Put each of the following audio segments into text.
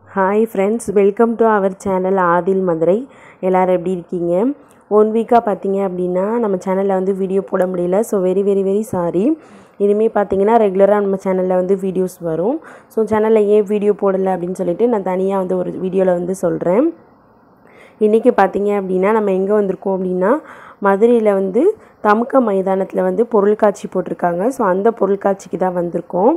hi friends welcome to our channel Adil Madurai எல்லோரும் எப்படி இருக்கீங்க ஒன் வீக்காக பார்த்தீங்க அப்படின்னா நம்ம சேனலில் வந்து வீடியோ போட முடியல so very very very sorry இனிமேல் பார்த்தீங்கன்னா ரெகுலராக நம்ம சேனலில் வந்து வீடியோஸ் வரும் ஸோ சேனலில் ஏன் வீடியோ போடலை அப்படின்னு சொல்லிட்டு நான் தனியாக வந்து ஒரு வீடியோவில் வந்து சொல்கிறேன் இன்றைக்கி பார்த்தீங்க அப்படின்னா நம்ம எங்கே வந்திருக்கோம் அப்படின்னா மதுரையில் வந்து தமுக்க மைதானத்தில் வந்து பொருட்காட்சி போட்டிருக்காங்க ஸோ அந்த பொருட்காட்சிக்கு தான் வந்திருக்கோம்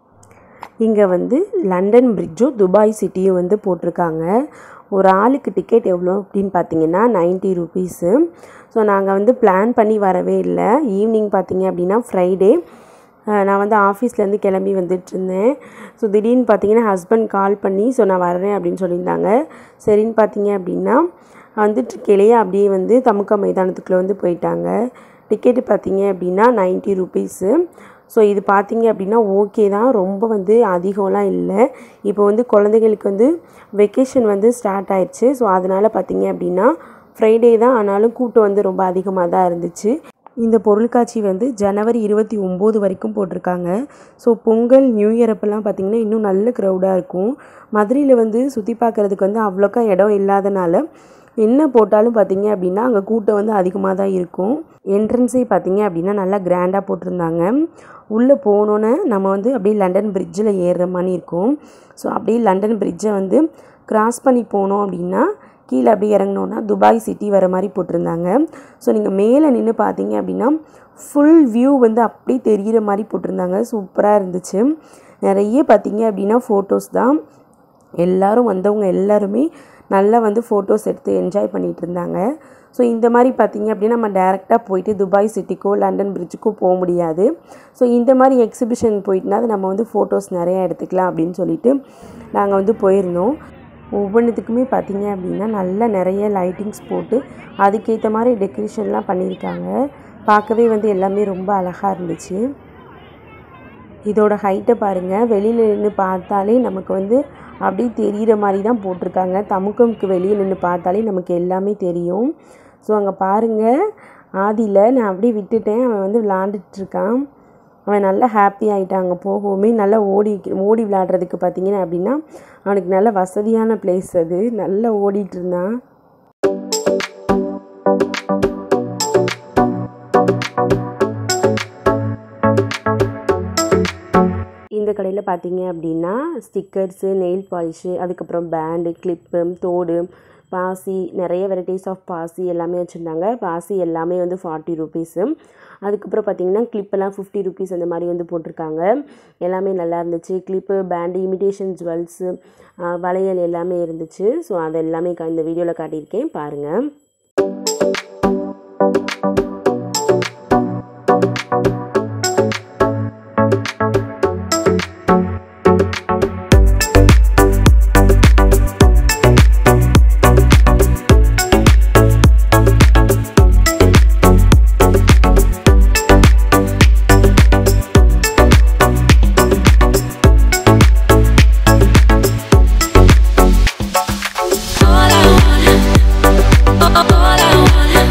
இங்கே வந்து லண்டன் பிரிட்ஜும் துபாய் சிட்டியும் வந்து போட்டிருக்காங்க ஒரு ஆளுக்கு டிக்கெட் எவ்வளோ அப்படின்னு பார்த்தீங்கன்னா நைன்ட்டி ருபீஸு ஸோ நாங்கள் வந்து பிளான் பண்ணி வரவே இல்லை ஈவினிங் பார்த்தீங்க அப்படின்னா ஃப்ரைடே நான் வந்து ஆஃபீஸ்லேருந்து கிளம்பி வந்துட்டு இருந்தேன் ஸோ திடீர்னு பார்த்தீங்கன்னா ஹஸ்பண்ட் கால் பண்ணி ஸோ நான் வரேன் அப்படின்னு சொல்லியிருந்தாங்க சரின்னு பார்த்தீங்க அப்படின்னா வந்துட்டு கிளையே அப்படியே வந்து தமுக்க மைதானத்துக்குள்ளே வந்து போயிட்டாங்க டிக்கெட்டு பார்த்தீங்க அப்படின்னா நைன்ட்டி ருபீஸு ஸோ இது பார்த்தீங்க அப்படின்னா ஓகே தான் ரொம்ப வந்து அதிகம்லாம் இல்லை இப்போ வந்து குழந்தைகளுக்கு வந்து வெக்கேஷன் வந்து ஸ்டார்ட் ஆயிடுச்சு ஸோ அதனால் பார்த்தீங்க அப்படின்னா ஃப்ரைடே தான் ஆனாலும் கூட்டம் வந்து ரொம்ப அதிகமாக தான் இருந்துச்சு இந்த பொருட்காட்சி வந்து ஜனவரி இருபத்தி ஒம்பது வரைக்கும் போட்டிருக்காங்க ஸோ பொங்கல் நியூ இயர் அப்போல்லாம் பார்த்திங்கன்னா இன்னும் நல்ல க்ரௌடாக இருக்கும் மதுரையில் வந்து சுற்றி பார்க்குறதுக்கு வந்து அவ்வளோக்கா இடம் இல்லாதனால என்ன போட்டாலும் பார்த்தீங்க அப்படின்னா அங்கே கூட்டம் வந்து அதிகமாக தான் இருக்கும் என்ட்ரன்ஸே பார்த்தீங்க அப்படின்னா நல்லா கிராண்டாக போட்டிருந்தாங்க உள்ளே போனோன்னே நம்ம வந்து அப்படியே லண்டன் பிரிட்ஜில் ஏறுற மாதிரி இருக்கும் ஸோ அப்படியே லண்டன் பிரிட்ஜை வந்து கிராஸ் பண்ணி போனோம் அப்படின்னா கீழே அப்படியே இறங்கினோன்னா துபாய் சிட்டி வர மாதிரி போட்டிருந்தாங்க ஸோ நீங்கள் மேலே நின்று பார்த்தீங்க அப்படின்னா ஃபுல் வியூ வந்து அப்படியே தெரிகிற மாதிரி போட்டிருந்தாங்க சூப்பராக இருந்துச்சு நிறைய பார்த்தீங்க அப்படின்னா ஃபோட்டோஸ் தான் எல்லோரும் வந்தவங்க எல்லாருமே நல்லா வந்து ஃபோட்டோஸ் எடுத்து என்ஜாய் பண்ணிகிட்டு இருந்தாங்க ஸோ இந்த மாதிரி பார்த்திங்க அப்படின்னா நம்ம டேரெக்டாக போயிட்டு துபாய் சிட்டிக்கோ லண்டன் பிரிட்ஜுக்கோ போக முடியாது ஸோ இந்த மாதிரி எக்ஸிபிஷன் போயிட்டுனா நம்ம வந்து ஃபோட்டோஸ் நிறையா எடுத்துக்கலாம் அப்படின்னு சொல்லிட்டு நாங்கள் வந்து போயிருந்தோம் ஒவ்வொன்றுத்துக்குமே பார்த்திங்க அப்படின்னா நல்லா நிறைய லைட்டிங்ஸ் போட்டு அதுக்கேற்ற மாதிரி டெக்கரேஷன்லாம் பண்ணியிருக்காங்க பார்க்கவே வந்து எல்லாமே ரொம்ப அழகாக இருந்துச்சு இதோட ஹைட்டை பாருங்கள் வெளியில் நின்று பார்த்தாலே நமக்கு வந்து அப்படியே தெரிகிற மாதிரி தான் போட்டிருக்காங்க தமுக்கமுக்கு வெளியே நின்று பார்த்தாலே நமக்கு எல்லாமே தெரியும் ஸோ அங்கே பாருங்கள் ஆதியில் நான் அப்படியே விட்டுட்டேன் அவன் வந்து விளாண்டுட்ருக்கான் அவன் நல்லா ஹாப்பி ஆகிட்டான் அங்கே போகவுமே நல்லா ஓடி ஓடி விளாடுறதுக்கு பார்த்தீங்கன்னா அப்படின்னா அவனுக்கு நல்ல வசதியான பிளேஸ் அது நல்லா ஓடிட்டு இருந்தான் இந்த கடையில் பார்த்தீங்க அப்படின்னா ஸ்டிக்கர்ஸு நெயில் பாலிஷு அதுக்கப்புறம் பேண்டு கிளிப்பு தோடு பாசி நிறைய வெரைட்டிஸ் ஆஃப் பாசி எல்லாமே வச்சுருந்தாங்க பாசி எல்லாமே வந்து ஃபார்ட்டி ருபீஸு அதுக்கப்புறம் பார்த்திங்கன்னா கிளிப்பெல்லாம் ஃபிஃப்டி ருபீஸ் அந்த மாதிரி வந்து போட்டிருக்காங்க எல்லாமே நல்லா இருந்துச்சு கிளிப்பு பேண்டு இமிடேஷன் ஜுவல்ஸு வளையல் எல்லாமே இருந்துச்சு ஸோ அது எல்லாமே இந்த வீடியோவில் காட்டியிருக்கேன் பாருங்கள் All I want, all I want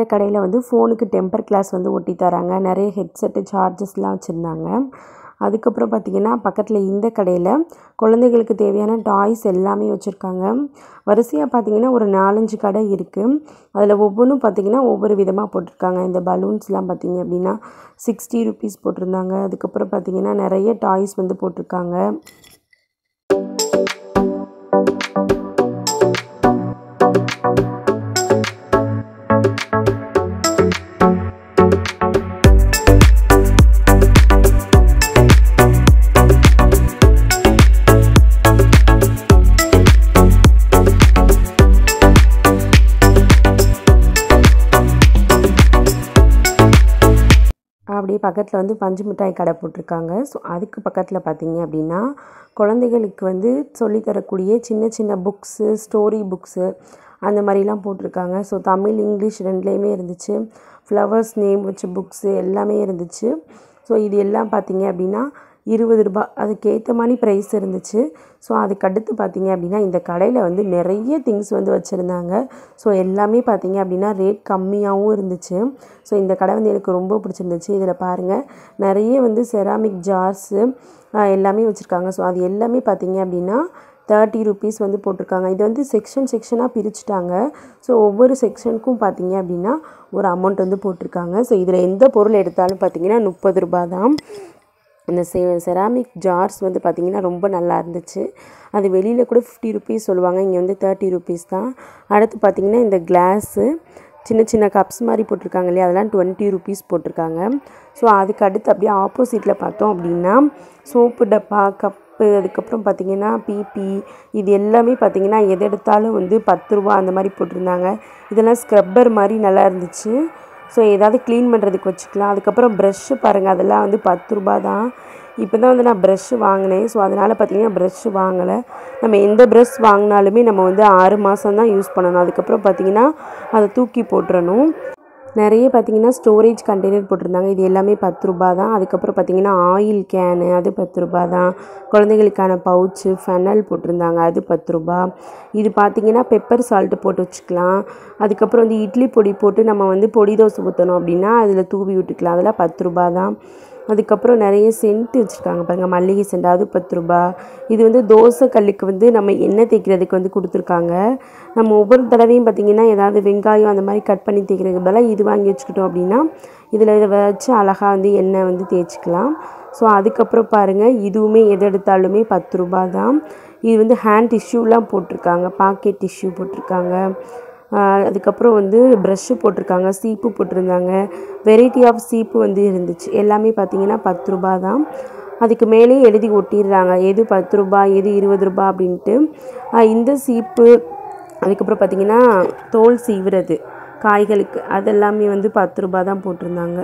கடையில் வந்து ஃபோனுக்கு டெம்பர் கிளாஸ் வந்து ஒட்டி தராங்க நிறைய ஹெட்செட்டு சார்ஜஸ்லாம் வச்சுருந்தாங்க அதுக்கப்புறம் பார்த்திங்கன்னா பக்கத்தில் இந்த கடையில் குழந்தைகளுக்கு தேவையான டாய்ஸ் எல்லாமே வச்சுருக்காங்க வரிசையாக பார்த்திங்கன்னா ஒரு நாலஞ்சு கடை இருக்குது அதில் ஒவ்வொன்றும் பார்த்திங்கன்னா ஒவ்வொரு விதமாக போட்டிருக்காங்க இந்த பலூன்ஸ்லாம் பார்த்திங்க அப்படின்னா சிக்ஸ்டி ருபீஸ் போட்டிருந்தாங்க அதுக்கப்புறம் பார்த்திங்கன்னா நிறைய டாய்ஸ் வந்து போட்டிருக்காங்க அப்படியே பக்கத்தில் வந்து பஞ்சு மிட்டாய் கடை போட்டிருக்காங்க ஸோ அதுக்கு பக்கத்தில் பார்த்தீங்க அப்படின்னா குழந்தைகளுக்கு வந்து சொல்லித்தரக்கூடிய சின்ன சின்ன புக்ஸு ஸ்டோரி புக்ஸு அந்த மாதிரிலாம் போட்டிருக்காங்க ஸோ தமிழ் இங்கிலீஷ் ரெண்டுலேயுமே இருந்துச்சு ஃப்ளவர்ஸ் நேம் வச்ச புக்ஸு எல்லாமே இருந்துச்சு ஸோ இது எல்லாம் பார்த்தீங்க அப்படின்னா இருபது ரூபா அதுக்கேற்ற மாதிரி ப்ரைஸ் இருந்துச்சு ஸோ அதுக்கடுத்து பார்த்தீங்க அப்படின்னா இந்த கடையில் வந்து நிறைய திங்ஸ் வந்து வச்சுருந்தாங்க ஸோ எல்லாமே பார்த்தீங்க அப்படின்னா ரேட் கம்மியாகவும் இருந்துச்சு ஸோ இந்த கடை வந்து எனக்கு ரொம்ப பிடிச்சிருந்துச்சு இதில் பாருங்கள் நிறைய வந்து செராமிக் ஜார்ஸு எல்லாமே வச்சுருக்காங்க ஸோ அது எல்லாமே பார்த்தீங்க அப்படின்னா தேர்ட்டி ருபீஸ் வந்து போட்டிருக்காங்க இது வந்து செக்ஷன் செக்ஷனாக பிரிச்சுட்டாங்க ஸோ ஒவ்வொரு செக்ஷனுக்கும் பார்த்தீங்க அப்படின்னா ஒரு அமௌண்ட் வந்து போட்டிருக்காங்க ஸோ இதில் எந்த பொருள் எடுத்தாலும் பார்த்தீங்கன்னா முப்பது ரூபா தான் இந்த செ செராமிக் ஜார்ஸ் வந்து பார்த்திங்கன்னா ரொம்ப நல்லா இருந்துச்சு அது வெளியில் கூட ஃபிஃப்டி ருபீஸ் சொல்லுவாங்க இங்கே வந்து தேர்ட்டி ருபீஸ் தான் அடுத்து பார்த்திங்கன்னா இந்த கிளாஸு சின்ன சின்ன கப்ஸ் மாதிரி போட்டிருக்காங்க இல்லையா அதெல்லாம் டுவெண்ட்டி ருபீஸ் போட்டிருக்காங்க ஸோ அதுக்கு அடுத்து அப்படியே ஆப்போசிட்டில் பார்த்தோம் அப்படின்னா சோப்பு டப்பா கப்பு அதுக்கப்புறம் பார்த்திங்கன்னா பிபி இது எல்லாமே பார்த்திங்கன்னா எது எடுத்தாலும் வந்து பத்து ரூபா அந்த மாதிரி போட்டிருந்தாங்க இதெல்லாம் ஸ்க்ரப்பர் மாதிரி நல்லா இருந்துச்சு ஸோ ஏதாவது க்ளீன் பண்ணுறதுக்கு வச்சுக்கலாம் அதுக்கப்புறம் ப்ரஷ்ஷு பாருங்கள் அதெல்லாம் வந்து பத்து ரூபா தான் இப்போ தான் வந்து நான் ப்ரஷ்ஷு வாங்கினேன் ஸோ அதனால் பார்த்திங்கன்னா ப்ரஷ்ஷு வாங்கலை நம்ம எந்த ப்ரஷ் வாங்கினாலுமே நம்ம வந்து ஆறு மாதம் தான் யூஸ் பண்ணணும் அதுக்கப்புறம் பார்த்திங்கன்னா அதை தூக்கி போட்டுறணும் நிறைய பார்த்திங்கன்னா ஸ்டோரேஜ் கண்டெய்னர் போட்டிருந்தாங்க இது எல்லாமே பத்து ரூபா தான் அதுக்கப்புறம் பார்த்திங்கன்னா ஆயில் கேனு அது பத்து ரூபா தான் குழந்தைகளுக்கான பவுச்சு ஃபெனல் போட்டிருந்தாங்க அது பத்து ரூபா இது பார்த்திங்கன்னா பெப்பர் சால்ட்டு போட்டு வச்சுக்கலாம் அதுக்கப்புறம் வந்து இட்லி பொடி போட்டு நம்ம வந்து பொடி தோசை ஊற்றணும் அப்படின்னா அதில் தூவி விட்டுக்கலாம் அதெல்லாம் பத்து ரூபா தான் அதுக்கப்புறம் நிறைய சென்ட் வச்சுருக்காங்க பாருங்கள் மல்லிகை சென்ட் அது பத்து ரூபா இது வந்து தோசை கல்லுக்கு வந்து நம்ம எண்ணெய் தேய்க்கிறதுக்கு வந்து கொடுத்துருக்காங்க நம்ம ஒவ்வொரு தடவையும் பார்த்திங்கன்னா ஏதாவது வெங்காயம் அந்த மாதிரி கட் பண்ணி தேய்க்கிறதுக்கு பதிலாக இது வாங்கி வச்சுக்கிட்டோம் அப்படின்னா இதில் இதை வச்சு அழகாக வந்து எண்ணெய் வந்து தேய்ச்சிக்கலாம் ஸோ அதுக்கப்புறம் பாருங்கள் இதுவுமே எது எடுத்தாலுமே பத்து ரூபா தான் இது வந்து ஹேண்ட் டிஷ்யூலாம் போட்டிருக்காங்க பாக்கெட் டிஷ்யூ போட்டிருக்காங்க அதுக்கப்புறம் வந்து ப்ரஷ்ஷு போட்டிருக்காங்க சீப்பு போட்டிருந்தாங்க வெரைட்டி ஆஃப் சீப்பு வந்து இருந்துச்சு எல்லாமே பார்த்திங்கன்னா பத்து ரூபா தான் அதுக்கு மேலேயே எழுதி ஒட்டிடுறாங்க எது பத்து ரூபா எது இருபது ரூபா அப்படின்ட்டு இந்த சீப்பு அதுக்கப்புறம் பார்த்திங்கன்னா தோல் சீவுறது காய்களுக்கு அதெல்லாமே வந்து பத்து ரூபா தான் போட்டிருந்தாங்க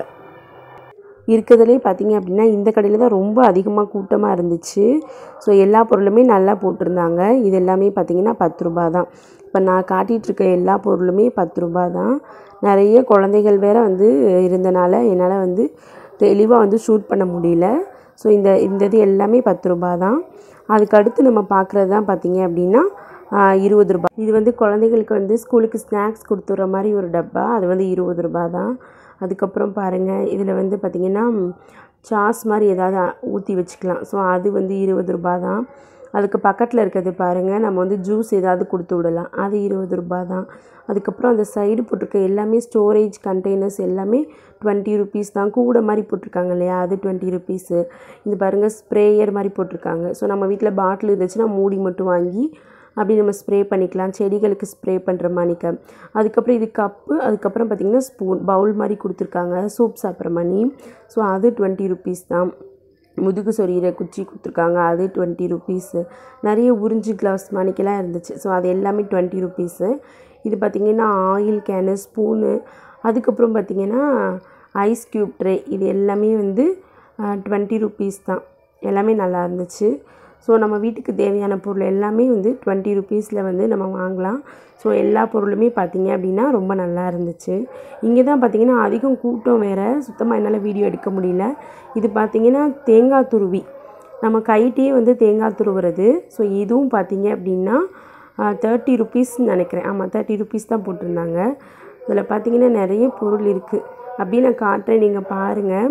இருக்கிறதுலே பார்த்தீங்க அப்படின்னா இந்த கடையில் தான் ரொம்ப அதிகமாக கூட்டமாக இருந்துச்சு ஸோ எல்லா பொருளுமே நல்லா போட்டிருந்தாங்க இது எல்லாமே பார்த்திங்கன்னா பத்து ரூபா தான் இப்போ நான் காட்டிகிட்ருக்க எல்லா பொருளுமே பத்து ரூபா தான் நிறைய குழந்தைகள் வேறு வந்து இருந்தனால என்னால் வந்து தெளிவாக வந்து ஷூட் பண்ண முடியல ஸோ இந்த இந்த இது எல்லாமே பத்து ரூபா தான் அதுக்கு அடுத்து நம்ம பார்க்குறது தான் பார்த்திங்க அப்படின்னா இருபது ரூபாய் இது வந்து குழந்தைகளுக்கு வந்து ஸ்கூலுக்கு ஸ்நாக்ஸ் கொடுத்துட்ற மாதிரி ஒரு டப்பா அது வந்து இருபது ரூபா தான் அதுக்கப்புறம் பாருங்கள் இதில் வந்து பார்த்திங்கன்னா சாஸ் மாதிரி ஏதாவது ஊற்றி வச்சுக்கலாம் ஸோ அது வந்து இருபது ரூபா தான் அதுக்கு பக்கத்தில் இருக்கிறது பாருங்கள் நம்ம வந்து ஜூஸ் ஏதாவது கொடுத்து விடலாம் அது இருபது ரூபா தான் அதுக்கப்புறம் அந்த சைடு போட்டிருக்க எல்லாமே ஸ்டோரேஜ் கண்டெய்னர்ஸ் எல்லாமே டுவெண்ட்டி ருபீஸ் தான் கூட மாதிரி போட்டிருக்காங்க இல்லையா அது டுவெண்ட்டி ருபீஸு இது பாருங்கள் ஸ்ப்ரேயர் மாதிரி போட்டிருக்காங்க ஸோ நம்ம வீட்டில் பாட்டில் இருந்துச்சுன்னா மூடி மட்டும் வாங்கி அப்படி நம்ம ஸ்ப்ரே பண்ணிக்கலாம் செடிகளுக்கு ஸ்ப்ரே பண்ணுற மாணிக்க அதுக்கப்புறம் இது கப்பு அதுக்கப்புறம் பார்த்திங்கன்னா ஸ்பூன் பவுல் மாதிரி கொடுத்துருக்காங்க சூப் சாப்பிட்ற மணி ஸோ அது டுவெண்ட்டி ருபீஸ் தான் முதுகு சொரியிற குச்சி கொடுத்துருக்காங்க அது டுவெண்ட்டி ருபீஸு நிறைய உறிஞ்சி கிளாஸ் மணிக்கெல்லாம் இருந்துச்சு ஸோ அது எல்லாமே டுவெண்ட்டி ருபீஸு இது பார்த்திங்கன்னா ஆயில் கேனு ஸ்பூனு அதுக்கப்புறம் பார்த்திங்கன்னா ஐஸ் க்யூப் ட்ரே இது எல்லாமே வந்து டுவெண்ட்டி ருபீஸ் தான் எல்லாமே நல்லா இருந்துச்சு ஸோ நம்ம வீட்டுக்கு தேவையான பொருள் எல்லாமே வந்து டுவெண்ட்டி ருபீஸில் வந்து நம்ம வாங்கலாம் ஸோ எல்லா பொருளுமே பார்த்திங்க அப்படின்னா ரொம்ப நல்லா இருந்துச்சு இங்கே தான் பார்த்திங்கன்னா அதிகம் கூட்டம் வேறு சுத்தமாக என்னால் வீடியோ எடுக்க முடியல இது பார்த்திங்கன்னா தேங்காய் துருவி நம்ம கைட்டே வந்து தேங்காய் துருவுறது ஸோ இதுவும் பார்த்திங்க அப்படின்னா தேர்ட்டி ருபீஸ்ன்னு நினைக்கிறேன் ஆமாம் தேர்ட்டி ருபீஸ் தான் போட்டிருந்தாங்க இதில் பார்த்தீங்கன்னா நிறைய பொருள் இருக்குது அப்படியே நான் காட்டுறேன் நீங்கள் பாருங்கள்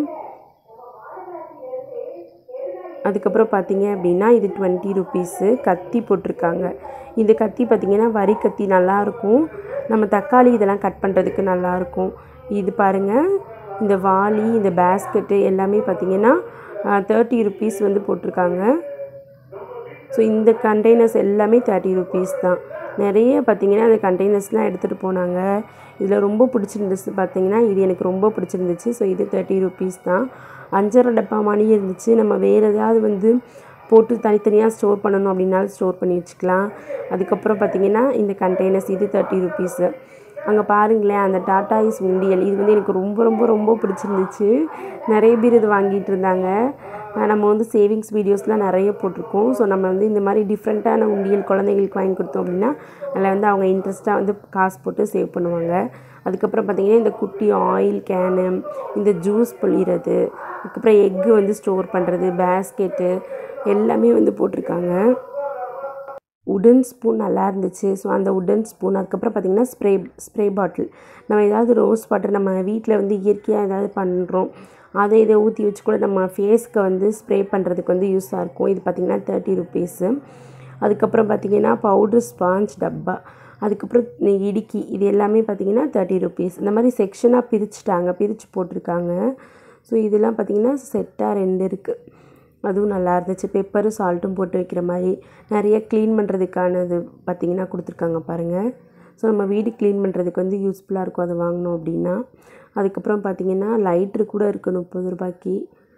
அதுக்கப்புறம் பார்த்தீங்க அப்படின்னா இது டுவெண்ட்டி ருபீஸு கத்தி போட்டிருக்காங்க இந்த கத்தி பார்த்திங்கன்னா வரி கத்தி நல்லாயிருக்கும் நம்ம தக்காளி இதெல்லாம் கட் பண்ணுறதுக்கு நல்லாயிருக்கும் இது பாருங்கள் இந்த வாளி இந்த பேஸ்கெட்டு எல்லாமே பார்த்திங்கன்னா தேர்ட்டி ருபீஸ் வந்து போட்டிருக்காங்க ஸோ இந்த கண்டெய்னர்ஸ் எல்லாமே தேர்ட்டி ருபீஸ் தான் நிறைய பார்த்தீங்கன்னா அந்த கண்டெய்னர்ஸ்லாம் எடுத்துகிட்டு போனாங்க இதில் ரொம்ப பிடிச்சிருந்துச்சு பார்த்தீங்கன்னா இது எனக்கு ரொம்ப பிடிச்சிருந்துச்சு ஸோ இது தேர்ட்டி ருபீஸ் தான் அஞ்சரை டப்பா மணி இருந்துச்சு நம்ம வேறு ஏதாவது வந்து போட்டு தனித்தனியாக ஸ்டோர் பண்ணணும் அப்படின்னாலும் ஸ்டோர் பண்ணி வச்சுக்கலாம் அதுக்கப்புறம் பார்த்திங்கன்னா இந்த கண்டெய்னர்ஸ் இது தேர்ட்டி ருபீஸு அங்கே பாருங்களேன் அந்த டாடா இஸ் உண்டியல் இது வந்து எனக்கு ரொம்ப ரொம்ப ரொம்ப பிடிச்சிருந்துச்சு நிறைய பேர் இது வாங்கிட்டு இருந்தாங்க அஹ் நம்ம வந்து சேவிங்ஸ் வீடியோஸ்லாம் நிறைய போட்டிருக்கோம் ஸோ நம்ம வந்து இந்த மாதிரி டிஃப்ரெண்ட்டான உண்டியல் குழந்தைங்களுக்கு வாங்கி கொடுத்தோம் அப்படின்னா அதில் வந்து அவங்க இன்ட்ரெஸ்ட்டாக வந்து காசு போட்டு சேவ் பண்ணுவாங்க அதுக்கப்புறம் பார்த்திங்கன்னா இந்த குட்டி ஆயில் கேனு இந்த ஜூஸ் புளிகிறது அதுக்கப்புறம் எக்கு வந்து ஸ்டோர் பண்ணுறது பேஸ்கெட்டு எல்லாமே வந்து போட்டிருக்காங்க உடன் ஸ்பூன் நல்லா இருந்துச்சு ஸோ அந்த உடன் ஸ்பூன் அதுக்கப்புறம் பார்த்திங்கன்னா ஸ்ப்ரே ஸ்ப்ரே பாட்டில் நம்ம ஏதாவது ரோஸ் வாட்டர் நம்ம வீட்டில் வந்து இயற்கையாக ஏதாவது பண்ணுறோம் அதை இதை ஊற்றி வச்சு கூட நம்ம ஃபேஸ்க்கு வந்து ஸ்ப்ரே பண்ணுறதுக்கு வந்து யூஸாக இருக்கும் இது பார்த்திங்கன்னா தேர்ட்டி ருபீஸு அதுக்கப்புறம் பார்த்திங்கன்னா பவுடர் ஸ்பாஞ்ச் டப்பா அதுக்கப்புறம் இந்த இடுக்கி இது எல்லாமே பார்த்திங்கன்னா தேர்ட்டி ருபீஸ் இந்த மாதிரி செக்ஷனாக பிரிச்சுட்டாங்க பிரித்து போட்டிருக்காங்க ஸோ இதெல்லாம் பார்த்திங்கன்னா செட்டாக ரெண்டு இருக்குது அதுவும் நல்லா இருந்துச்சு பெப்பரும் சால்ட்டும் போட்டு வைக்கிற மாதிரி நிறைய க்ளீன் பண்ணுறதுக்கானது பார்த்திங்கன்னா கொடுத்துருக்காங்க பாருங்கள் ஸோ நம்ம வீடு க்ளீன் பண்ணுறதுக்கு வந்து யூஸ்ஃபுல்லாக இருக்கும் அதை வாங்கினோம் அப்படின்னா அதுக்கப்புறம் பார்த்திங்கன்னா லைட்ரு கூட இருக்குது முப்பது ரூபாய்க்கு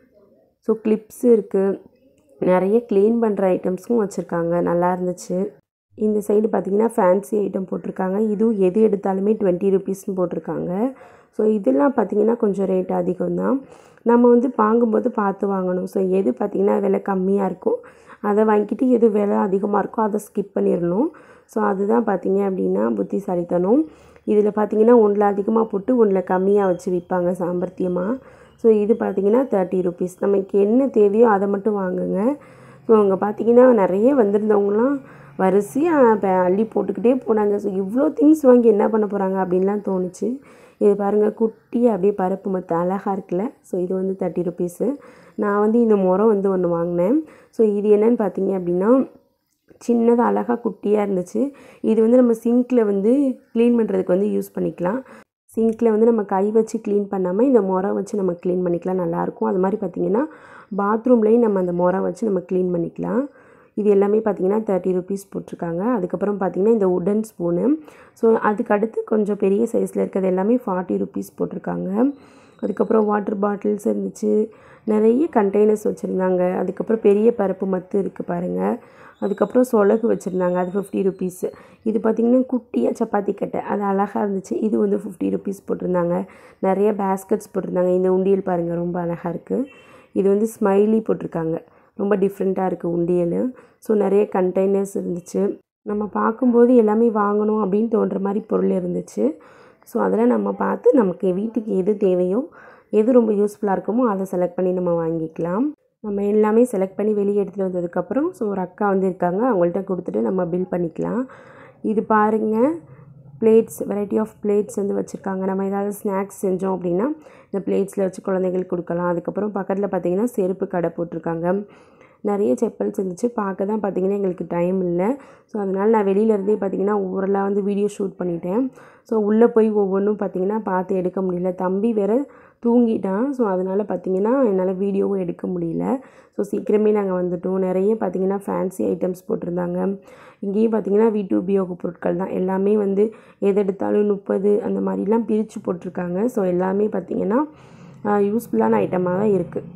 ஸோ கிளிப்ஸ் இருக்குது நிறைய க்ளீன் பண்ணுற ஐட்டம்ஸும் வச்சுருக்காங்க நல்லா இருந்துச்சு இந்த சைடு பார்த்திங்கன்னா ஃபேன்சி ஐட்டம் போட்டிருக்காங்க இதுவும் எது எடுத்தாலுமே டுவெண்ட்டி ருபீஸ்னு போட்டிருக்காங்க ஸோ இதெல்லாம் பார்த்திங்கன்னா கொஞ்சம் ரேட் அதிகம் தான் நம்ம வந்து வாங்கும்போது பார்த்து வாங்கணும் ஸோ எது பார்த்திங்கன்னா விலை கம்மியாக இருக்கோ அதை வாங்கிட்டு எது விலை அதிகமாக இருக்கோ அதை ஸ்கிப் பண்ணிடணும் ஸோ அதுதான் பார்த்திங்க அப்படின்னா புத்திசாலித்தனம் இதில் பார்த்திங்கன்னா ஒன்றில் அதிகமாக போட்டு ஒன்றில் கம்மியாக வச்சு விற்பாங்க சாமர்த்தியமாக ஸோ இது பார்த்திங்கன்னா தேர்ட்டி ருபீஸ் நமக்கு என்ன தேவையோ அதை மட்டும் வாங்குங்க ஸோ அங்கே பார்த்திங்கன்னா நிறைய வந்திருந்தவங்களாம் வரிசையாக இப்போ அள்ளி போட்டுக்கிட்டே போனாங்க ஸோ இவ்வளோ திங்ஸ் வாங்கி என்ன பண்ண போகிறாங்க அப்படின்லாம் தோணுச்சு இது பாருங்கள் குட்டியாக அப்படியே பருப்பு மற்ற அழகாக இருக்குல்ல ஸோ இது வந்து தேர்ட்டி ருபீஸு நான் வந்து இந்த முறம் வந்து ஒன்று வாங்கினேன் ஸோ இது என்னன்னு பார்த்தீங்க அப்படின்னா சின்னதாக அழகாக குட்டியாக இருந்துச்சு இது வந்து நம்ம சிங்க்கில் வந்து க்ளீன் பண்ணுறதுக்கு வந்து யூஸ் பண்ணிக்கலாம் சிங்க்கில் வந்து நம்ம கை வச்சு க்ளீன் பண்ணாமல் இந்த முறை வச்சு நம்ம க்ளீன் பண்ணிக்கலாம் நல்லாயிருக்கும் அது மாதிரி பார்த்திங்கன்னா பாத்ரூம்லேயும் நம்ம அந்த முறை வச்சு நம்ம க்ளீன் பண்ணிக்கலாம் இது எல்லாமே பார்த்திங்கன்னா தேர்ட்டி ருபீஸ் போட்டிருக்காங்க அதுக்கப்புறம் பார்த்திங்கன்னா இந்த உடன் ஸ்பூனு ஸோ அதுக்கு அடுத்து கொஞ்சம் பெரிய சைஸில் இருக்கிறது எல்லாமே ஃபார்ட்டி ருபீஸ் போட்டிருக்காங்க அதுக்கப்புறம் வாட்டர் பாட்டில்ஸ் இருந்துச்சு நிறைய கண்டெய்னர்ஸ் வச்சுருந்தாங்க அதுக்கப்புறம் பெரிய பருப்பு மத்து இருக்குது பாருங்கள் அதுக்கப்புறம் சொலகு வச்சுருந்தாங்க அது ஃபிஃப்டி ருபீஸு இது பார்த்திங்கன்னா குட்டியாக சப்பாத்தி கட்டை அது அழகாக இருந்துச்சு இது வந்து ஃபிஃப்டி ருபீஸ் போட்டிருந்தாங்க நிறைய பேஸ்கெட்ஸ் போட்டிருந்தாங்க இந்த உண்டியல் பாருங்கள் ரொம்ப அழகாக இருக்குது இது வந்து ஸ்மைலி போட்டிருக்காங்க ரொம்ப டிஃப்ரெண்ட்டாக இருக்குது உண்டியல் ஸோ நிறைய கண்டெய்னர்ஸ் இருந்துச்சு நம்ம பார்க்கும்போது எல்லாமே வாங்கணும் அப்படின்னு தோன்ற மாதிரி பொருள் இருந்துச்சு ஸோ அதில் நம்ம பார்த்து நமக்கு வீட்டுக்கு எது தேவையோ எது ரொம்ப யூஸ்ஃபுல்லாக இருக்குமோ அதை செலக்ட் பண்ணி நம்ம வாங்கிக்கலாம் நம்ம எல்லாமே செலக்ட் பண்ணி வெளியே எடுத்துகிட்டு வந்ததுக்கப்புறம் ஸோ ஒரு அக்கா வந்து இருக்காங்க அவங்கள்ட்ட கொடுத்துட்டு நம்ம பில் பண்ணிக்கலாம் இது பாருங்கள் பிளேட்ஸ் வெரைட்டி ஆஃப் பிளேட்ஸ் வந்து வச்சுருக்காங்க நம்ம ஏதாவது ஸ்நாக்ஸ் செஞ்சோம் அப்படின்னா இந்த பிளேட்ஸில் வச்சு குழந்தைங்களுக்கு கொடுக்கலாம் அதுக்கப்புறம் பக்கத்தில் பார்த்திங்கன்னா செருப்பு கடை போட்டிருக்காங்க நிறைய செப்பல்ஸ் இருந்துச்சு பார்க்க தான் பார்த்திங்கன்னா எங்களுக்கு டைம் இல்லை ஸோ அதனால் நான் வெளியிலேருந்தே பார்த்திங்கன்னா ஓவரலாக வந்து வீடியோ ஷூட் பண்ணிட்டேன் ஸோ உள்ளே போய் ஒவ்வொன்றும் பார்த்திங்கன்னா பார்த்து எடுக்க முடியல தம்பி வேறு தூங்கிட்டான் ஸோ அதனால் பார்த்திங்கன்னா என்னால் வீடியோவும் எடுக்க முடியல ஸோ சீக்கிரமே நாங்கள் வந்துட்டோம் நிறைய பார்த்திங்கன்னா ஃபேன்சி ஐட்டம்ஸ் போட்டிருந்தாங்க இங்கேயும் பார்த்திங்கன்னா வீட்டு உபயோகப் பொருட்கள் தான் எல்லாமே வந்து எது எடுத்தாலும் முப்பது அந்த மாதிரிலாம் பிரித்து போட்டிருக்காங்க ஸோ எல்லாமே பார்த்திங்கன்னா யூஸ்ஃபுல்லான ஐட்டமாக தான் இருக்குது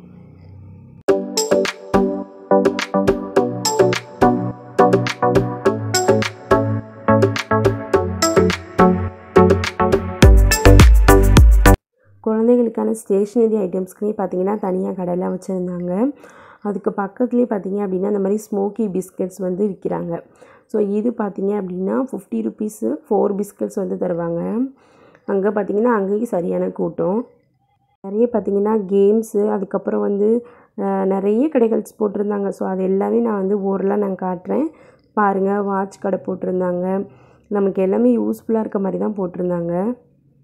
குழந்தைகளுக்கான ஸ்டேஷ்னரி ஐட்டம்ஸ்க்குனே பார்த்தீங்கன்னா தனியாக கடையெல்லாம் வச்சுருந்தாங்க அதுக்கு பக்கத்துலேயே பார்த்தீங்க அப்படின்னா இந்த மாதிரி ஸ்மோக்கி பிஸ்கட்ஸ் வந்து விற்கிறாங்க ஸோ இது பார்த்தீங்க அப்படின்னா ஃபிஃப்டி ருபீஸு ஃபோர் பிஸ்கட்ஸ் வந்து தருவாங்க அங்கே பார்த்தீங்கன்னா அங்கேயும் சரியான கூட்டம் நிறைய பார்த்தீங்கன்னா கேம்ஸு அதுக்கப்புறம் வந்து அஹ், நிறைய கடைகள்ஸ் போட்டிருந்தாங்க ஸோ அது எல்லாமே நான் வந்து ஓரலாக நான் காட்டுறேன் பாருங்கள் வாட்ச் கடை போட்டிருந்தாங்க நமக்கு எல்லாமே யூஸ்ஃபுல்லாக இருக்க மாதிரி தான் போட்டிருந்தாங்க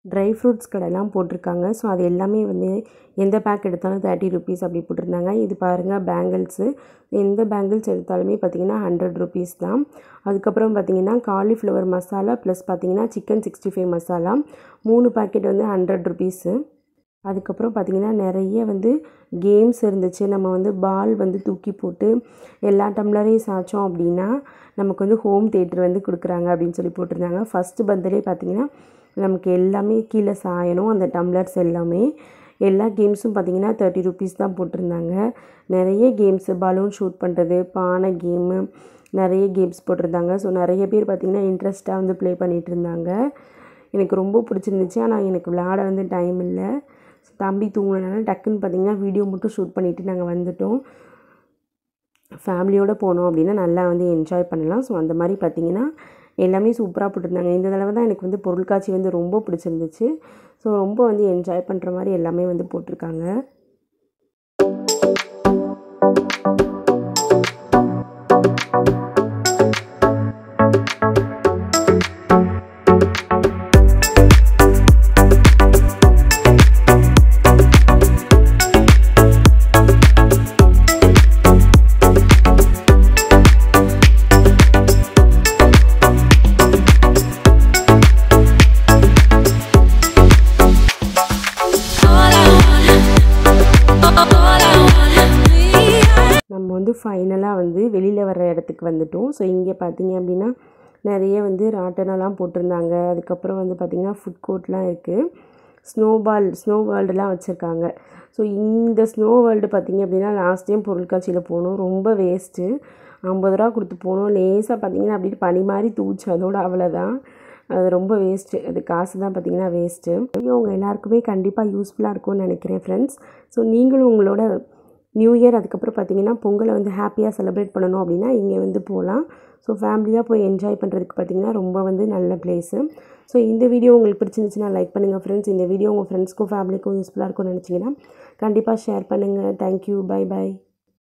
ட்ரை ஃப்ரூட்ஸ் கடைலாம் போட்டிருக்காங்க ஸோ அது எல்லாமே வந்து எந்த பேக் எடுத்தாலும் தேர்ட்டி ருபீஸ் அப்படி போட்டிருந்தாங்க இது பாருங்கள் பேங்கிள்ஸு எந்த பேங்கிள்ஸ் எடுத்தாலுமே பார்த்திங்கன்னா ஹண்ட்ரட் ருபீஸ் தான் அதுக்கப்புறம் பார்த்திங்கன்னா காலிஃப்ளவர் மசாலா ப்ளஸ் பார்த்திங்கன்னா சிக்கன் சிக்ஸ்டி ஃபைவ் மசாலா மூணு பாக்கெட் வந்து ஹண்ட்ரட் ருபீஸு அதுக்கப்புறம் பார்த்திங்கன்னா நிறைய வந்து கேம்ஸ் இருந்துச்சு நம்ம வந்து பால் வந்து தூக்கி போட்டு எல்லா டம்ளரையும் சாய்ச்சோம் அப்படின்னா நமக்கு வந்து ஹோம் தேட்டர் வந்து கொடுக்குறாங்க அப்படின்னு சொல்லி போட்டிருந்தாங்க ஃபஸ்ட்டு பர்த்டே பார்த்திங்கன்னா நமக்கு எல்லாமே கீழே சாயணும் அந்த டம்ளர்ஸ் எல்லாமே எல்லா கேம்ஸும் பார்த்திங்கன்னா தேர்ட்டி ருபீஸ் தான் போட்டிருந்தாங்க நிறைய கேம்ஸு பலூன் ஷூட் பண்ணுறது பானை கேமு நிறைய கேம்ஸ் போட்டிருந்தாங்க ஸோ நிறைய பேர் பார்த்திங்கன்னா இன்ட்ரெஸ்ட்டாக வந்து ப்ளே பண்ணிகிட்டு இருந்தாங்க எனக்கு ரொம்ப பிடிச்சிருந்துச்சு ஆனால் எனக்கு விளையாட வந்து டைம் இல்லை தம்பி தூங்கினனால டக்குன்னு பார்த்திங்கன்னா வீடியோ மட்டும் ஷூட் பண்ணிவிட்டு நாங்கள் வந்துட்டோம் ஃபேமிலியோடு போனோம் அப்படின்னா நல்லா வந்து என்ஜாய் பண்ணலாம் ஸோ அந்த மாதிரி பார்த்திங்கன்னா எல்லாமே சூப்பராக போட்டிருந்தாங்க இந்த தடவை தான் எனக்கு வந்து பொருட்காட்சி வந்து ரொம்ப பிடிச்சிருந்துச்சு ஸோ ரொம்ப வந்து என்ஜாய் பண்ணுற மாதிரி எல்லாமே வந்து போட்டிருக்காங்க நம்ம வந்து ஃபைனலாக வந்து வெளியில் வர்ற இடத்துக்கு வந்துட்டோம் ஸோ இங்கே பார்த்தீங்க அப்படின்னா நிறைய வந்து ராட்டனம்லாம் போட்டிருந்தாங்க அதுக்கப்புறம் வந்து பார்த்திங்கன்னா ஃபுட் கோர்ட்லாம் இருக்குது ஸ்னோபால் ஸ்னோ வேர்ல்டுலாம் வச்சுருக்காங்க ஸோ இந்த ஸ்னோ வேர்ல்டு பார்த்திங்க அப்படின்னா லாஸ்ட் டைம் பொருட்காட்சியில் போனோம் ரொம்ப வேஸ்ட்டு ஐம்பது ரூபா கொடுத்து போனோம் லேசாக பார்த்திங்கன்னா அப்படியே பனி மாதிரி தூச்சு அதோட அவ்வளோதான் அது ரொம்ப வேஸ்ட்டு அது காசு தான் பார்த்திங்கன்னா வேஸ்ட்டு உங்கள் எல்லாருக்குமே கண்டிப்பாக யூஸ்ஃபுல்லாக இருக்கும்னு நினைக்கிறேன் ஃப்ரெண்ட்ஸ் ஸோ நீங்களும் உங்களோட நியூ இயர் அதுக்கப்புறம் பார்த்தீங்கன்னா பொங்கலை வந்து ஹாப்பியாக செலிப்ரேட் பண்ணணும் அப்படின்னா இங்கே வந்து போகலாம் ஸோ ஃபேமிலியாக போய் என்ஜாய் பண்ணுறதுக்கு பார்த்தீங்கன்னா ரொம்ப வந்து நல்ல பிளேஸு ஸோ இந்த வீடியோ உங்களுக்கு பிடிச்சிருந்துச்சுன்னா லைக் பண்ணுங்கள் ஃப்ரெண்ட்ஸ் இந்த வீடியோ உங்கள் ஃப்ரெண்ட்ஸ்க்கும் ஃபேமிலிக்கும் யூஸ்ஃபுல்லாக இருக்கும்னு நினச்சிங்கன்னா கண்டிப்பாக ஷேர் பண்ணுங்கள் தேங்க்யூ பை பை